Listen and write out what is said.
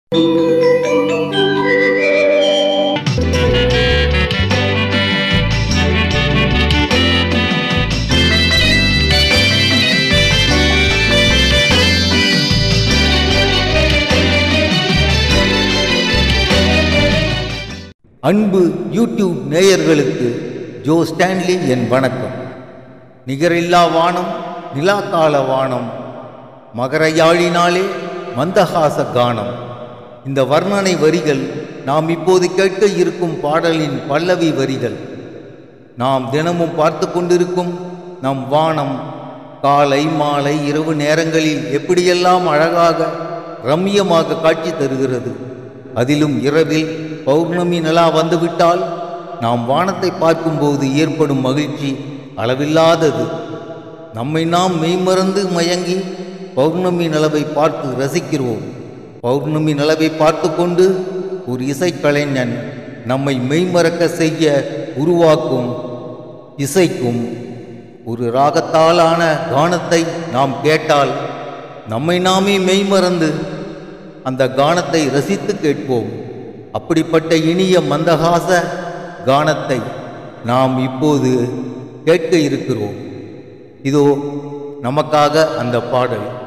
அன்பு யூடியூப் நேயர்களுக்கு Joe Stanley என் வணக்கம் நிகரில்லா வானம் நிலாக்கால வானம் மகர யாழினாலே மந்தஹாச கானம் இந்த வர்ணனை வரிகள் நாம் இப்போது கேட்க இருக்கும் பாடலின் பல்லவி வரிகள் நாம் தினமும் பார்த்து கொண்டிருக்கும் நம் வானம் காலை மாலை இரவு நேரங்களில் எப்படியெல்லாம் அழகாக ரம்மியமாக காட்சி தருகிறது அதிலும் இரவில் பௌர்ணமி நிலா வந்துவிட்டால் நாம் வானத்தை பார்க்கும்போது ஏற்படும் மகிழ்ச்சி அளவில்லாதது நம்மை நாம் மெய்மறந்து மயங்கி பௌர்ணமி நிலவை பார்த்து ரசிக்கிறோம் பௌர்ணமி நிலவை பார்த்து கொண்டு ஒரு இசைக்கலைஞன் நம்மை மெய்மறக்க செய்ய உருவாக்கும் இசைக்கும் ஒரு ராகத்தாலான கானத்தை நாம் கேட்டால் நம்மை நாமே மெய்மறந்து அந்த கானத்தை ரசித்து கேட்போம் அப்படிப்பட்ட இனிய மந்தகாச கானத்தை நாம் இப்போது கேட்க இருக்கிறோம் இதோ நமக்காக அந்த பாடல்